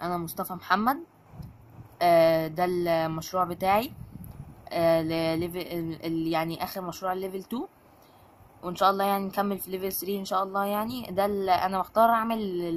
انا مصطفى محمد آه، ده المشروع بتاعي آه، لليفل ال- يعني اخر مشروع ليفل 2 وان شاء الله يعني نكمل في ليفل 3 ان شاء الله يعني ده ال- انا مختار اعمل ال-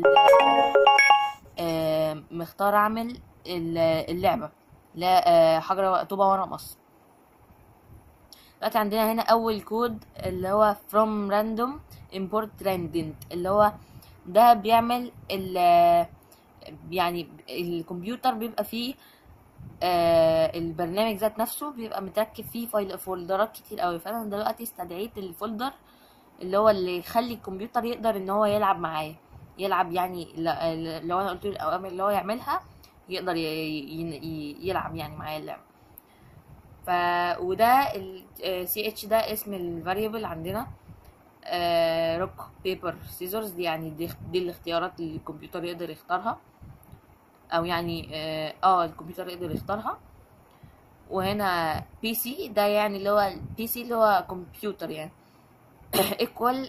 آه، مختار اعمل ال- اللعبة لا آه، حجر طوبة ورا مصر دلوقتي عندنا هنا اول كود اللي هو from random import random اللي هو ده بيعمل ال يعني الكمبيوتر بيبقى فيه آه البرنامج ذات نفسه بيبقى متركب فيه فايل فولدرات كتير قوي فانا دلوقتي استدعيت الفولدر اللي هو اللي يخلي الكمبيوتر يقدر ان هو يلعب معايا يلعب يعني ل- لو انا قلت له الاوامر اللي هو يعملها يقدر ي- ي- ي- يلعب يعني معايا اللعبه ف وده ال سي اتش ده اسم الفاريبل عندنا روك بيبر سيزرز دي يعني دي, دي الاختيارات اللي الكمبيوتر يقدر يختارها او يعني اه آه، الكمبيوتر يقدر يختارها وهنا بي سي ده يعني اللي هو البي سي اللي هو كمبيوتر يعني ايكوال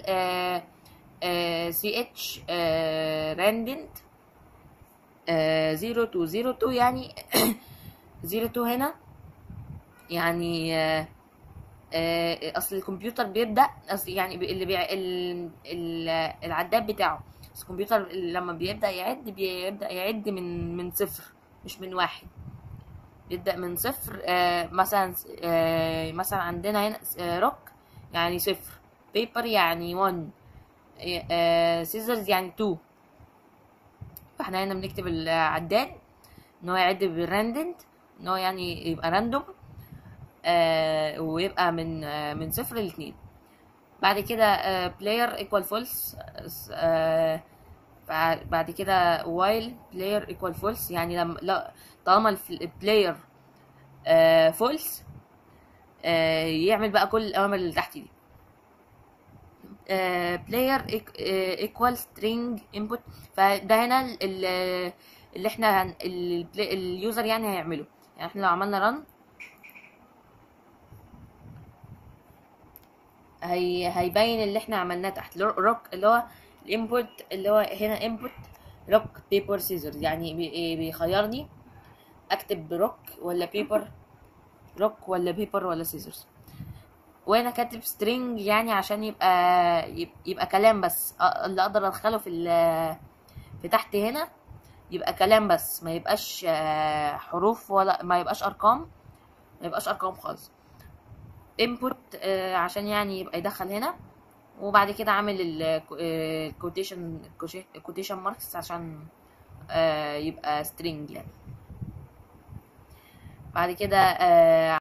سي اتش راندنت 0 تو 0 تو يعني 0 تو هنا يعني آه، آه، اصل الكمبيوتر بيبدا اصل يعني بي- اللي بيع ال- ال- العداد بتاعه بس الكمبيوتر لما بيبدا يعد بيبدا يعد من من صفر مش من واحد بيبدا من صفر آه، مثلا آه، مثلا عندنا هنا آه، روك يعني صفر بيبر يعني 1 سيزرز يعني 2 فاحنا هنا بنكتب العداد ان هو يعد بالراندنت ان هو يعني يبقى راندوم آه ويبقى من آه من صفر لاتنين بعد كده آه player equal false آه بع- بعد كده while player equal false يعني لما لا طالما البلاير آه false آه يعمل بقى كل الأوامر اللي تحت دي آه player eq- آه equal string input فده هنا ال- ال- اللي احنا هن- ال- البلاي- اليوزر يعني هيعمله يعني احنا لو عملنا run هي هيبين اللي احنا عملناه تحت روك اللي هو الانبوت اللي هو هنا انبوت روك بيبر سيزرز يعني بي- إيه بيخيرني اكتب روك ولا بيبر روك ولا بيبر ولا سيزرز وانا كاتب سترينج يعني عشان يبقى يب- يبقى كلام بس أ- اللي اقدر ادخله في ال- في تحت هنا يبقى كلام بس ما يبقاش آه، حروف ولا ما يبقاش ارقام ما يبقاش ارقام خالص input آه، عشان يعني يبقى يدخل هنا وبعد كده عامل الكوتيشن كوتيشن ماركس عشان آه، يبقى string يعني بعد كده آه،